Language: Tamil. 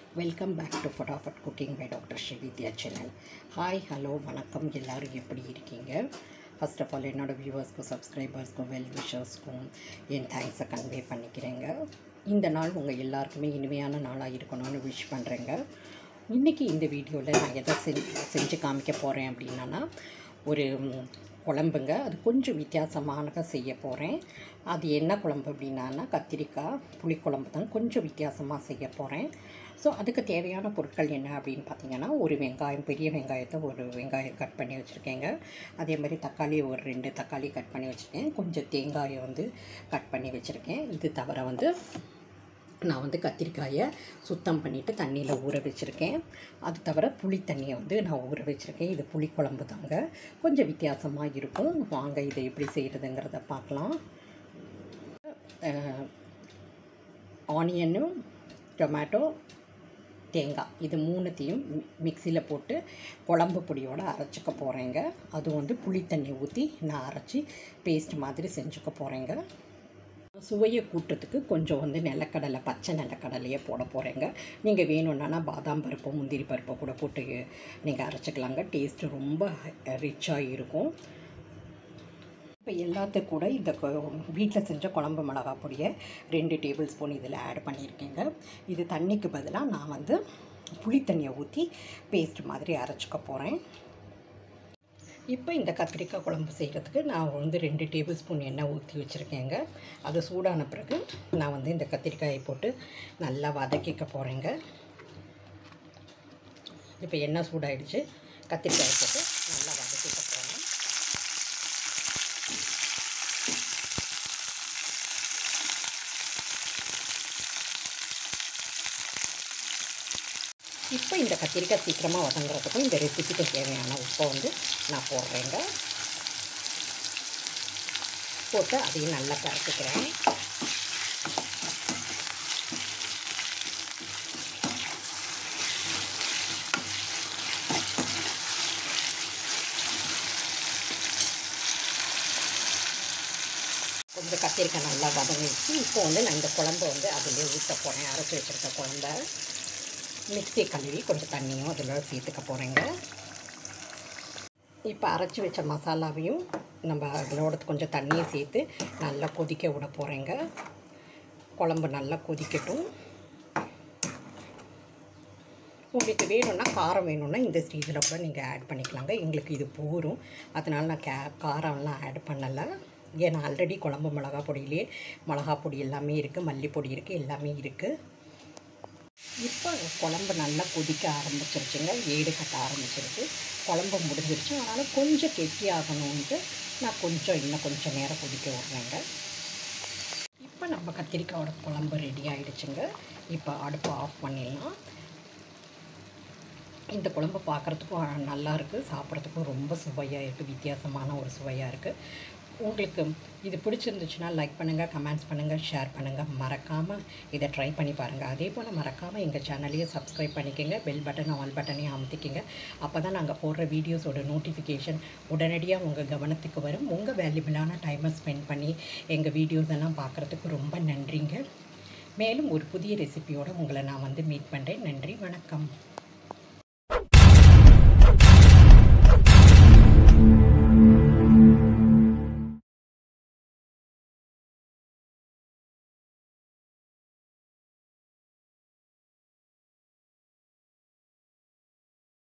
welcome back to Fatafat cooking by doctor Srividya channel hi hello வணக்கம் எல்லோரும் எப்படி இருக்கீங்க ஃபர்ஸ்ட் ஆஃப் ஆல் என்னோடய வியூவர்ஸ்க்கும் சப்ஸ்கிரைபர்ஸ்க்கும் வெல் விஷர்ஸ்க்கும் என் தேங்க்ஸை கன்வே பண்ணிக்கிறேங்க இந்த நாள் உங்கள் எல்லாருக்குமே இனிமையான நாளாக இருக்கணும்னு விஷ் பண்ணுறேங்க இன்றைக்கி இந்த வீடியோவில் நான் எதை செஞ்சு செஞ்சு காமிக்க போகிறேன் அப்படின்னா ஒரு ம், குழம்புங்க அது கொஞ்சம் வித்தியாசமானதாக செய்ய போகிறேன் அது என்ன குழம்பு அப்படின்னா கத்திரிக்காய் புளிக்குழம்பு தான் கொஞ்சம் வித்தியாசமாக செய்ய போகிறேன் ஸோ அதுக்கு தேவையான பொருட்கள் என்ன அப்படின்னு பார்த்தீங்கன்னா ஒரு வெங்காயம் பெரிய வெங்காயத்தை ஒரு வெங்காயம் கட் பண்ணி வச்சுருக்கேங்க அதே மாதிரி தக்காளி ஒரு ரெண்டு தக்காளி கட் பண்ணி வச்சுருக்கேன் கொஞ்சம் தேங்காயை வந்து கட் பண்ணி வச்சுருக்கேன் இது தவிர வந்து நான் வந்து கத்திரிக்காயை சுத்தம் பண்ணிவிட்டு தண்ணியில் ஊற வச்சுருக்கேன் அது தவிர புளி தண்ணியை வந்து நான் ஊற வச்சுருக்கேன் இது புளிக்குழம்பு தாங்க கொஞ்சம் வித்தியாசமாக இருக்கும் வாங்க இதை எப்படி செய்கிறதுங்கிறத பார்க்கலாம் ஆனியனும் டொமேட்டோ தேங்காய் இது மூணுத்தையும் மிக்சியில் போட்டு குழம்பு பொடியோடு அரைச்சிக்க போகிறேங்க அது வந்து புளி தண்ணி ஊற்றி நான் அரைச்சி பேஸ்ட் மாதிரி செஞ்சுக்க போகிறேங்க சுவையை கூட்டுறதுக்கு கொஞ்சம் வந்து நிலக்கடலை பச்சை நிலக்கடலையே போட போகிறேங்க நீங்கள் வேணும்னா பாதாம் பருப்பு முந்திரி பருப்பை கூட போட்டு நீங்கள் அரைச்சிக்கலாங்க டேஸ்ட்டு ரொம்ப ரிச்சாக இருக்கும் இப்போ எல்லாத்துக்கும் கூட இந்த வீட்டில் செஞ்ச குழம்பு மிளகா பொடியை ரெண்டு டேபிள் ஸ்பூன் இதில் ஆட் பண்ணியிருக்கேங்க இது தண்ணிக்கு பதிலாக நான் வந்து புளி தண்ணியை ஊற்றி பேஸ்ட் மாதிரி அரைச்சிக்க போகிறேன் இப்போ இந்த கத்திரிக்காய் குழம்பு செய்கிறதுக்கு நான் வந்து ரெண்டு டேபிள் ஸ்பூன் எண்ணெய் ஊற்றி வச்சுருக்கேங்க அது சூடான பிறகு நான் வந்து இந்த கத்திரிக்காயை போட்டு நல்லா வதக்கிக்க போகிறேங்க இப்போ எண்ணெய் சூடாயிடுச்சு கத்திரிக்காயை போட்டு நல்லா வதக்கிக்க போகிறேன் இப்போ இந்த கத்திரிக்காய் சீக்கிரமாக வதங்குறதுக்கும் இந்த ரெசிபிக்கு தேவையான உப்பை வந்து நான் போடுறேங்க போட்டு அதையும் நல்லா கரைச்சிக்கிறேன் கொஞ்சம் கத்திரிக்காய் நல்லா வதங்கிடுச்சு இப்போ வந்து நான் இந்த குழம்பு வந்து அதிலே ஊற்ற போகிறேன் அரைச்சி வச்சுருக்க குழம்ப மிக்ஸி கழுவி கொஞ்சம் தண்ணியும் அதில் சேர்த்துக்க போகிறேங்க இப்போ அரைச்சி வச்ச மசாலாவையும் நம்ம அதோட கொஞ்சம் தண்ணியை சேர்த்து நல்லா கொதிக்க விட போகிறேங்க குழம்பு நல்லா கொதிக்கட்டும் உங்களுக்கு வேணும்னா காரம் வேணும்னா இந்த ஸ்டேஜில் கூட நீங்கள் ஆட் பண்ணிக்கலாங்க எங்களுக்கு இது போரும் அதனால் நான் கே காரம்லாம் ஆட் பண்ணலை ஏன்னா ஆல்ரெடி குழம்பு மிளகா பொடியிலே மிளகா பொடி எல்லாமே இருக்குது மல்லிப்பொடி இருக்குது எல்லாமே இருக்குது இப்போ குழம்பு நல்லா கொதிக்க ஆரம்பிச்சிருச்சுங்க ஏடு கட்ட ஆரம்பிச்சிருக்கு குழம்பு முடிஞ்சிருச்சு ஆனாலும் கொஞ்சம் கெட்டியாகணுன்ட்டு நான் கொஞ்சம் இன்னும் கொஞ்சம் நேரம் கொதிக்க விட்றேங்க இப்போ நம்ம கத்திரிக்காயோட குழம்பு ரெடி ஆகிடுச்சுங்க இப்போ அடுப்பை ஆஃப் பண்ணிடலாம் இந்த குழம்பு பார்க்குறதுக்கும் நல்லா இருக்குது சாப்பிட்றதுக்கும் ரொம்ப சுவையாக இருக்குது வித்தியாசமான ஒரு சுவையாக இருக்குது உங்களுக்கு இது பிடிச்சிருந்துச்சுன்னா லைக் பண்ணுங்கள் கமெண்ட்ஸ் பண்ணுங்கள் ஷேர் பண்ணுங்கள் மறக்காமல் இதை ட்ரை பண்ணி பாருங்கள் அதே போல் மறக்காமல் எங்கள் சேனலையும் சப்ஸ்கிரைப் பண்ணிக்கோங்க பெல் பட்டன் ஆல் பட்டனையும் அமுத்திக்கிங்க அப்போ தான் நாங்கள் போடுற வீடியோஸோட நோட்டிஃபிகேஷன் உடனடியாக உங்கள் கவனத்துக்கு வரும் உங்கள் வேல்யூபிளான டைமை ஸ்பெண்ட் பண்ணி எங்கள் வீடியோஸ் எல்லாம் பார்க்குறதுக்கு ரொம்ப நன்றிங்க மேலும் ஒரு புதிய ரெசிபியோடு உங்களை நான் வந்து மீட் பண்ணுறேன் நன்றி வணக்கம்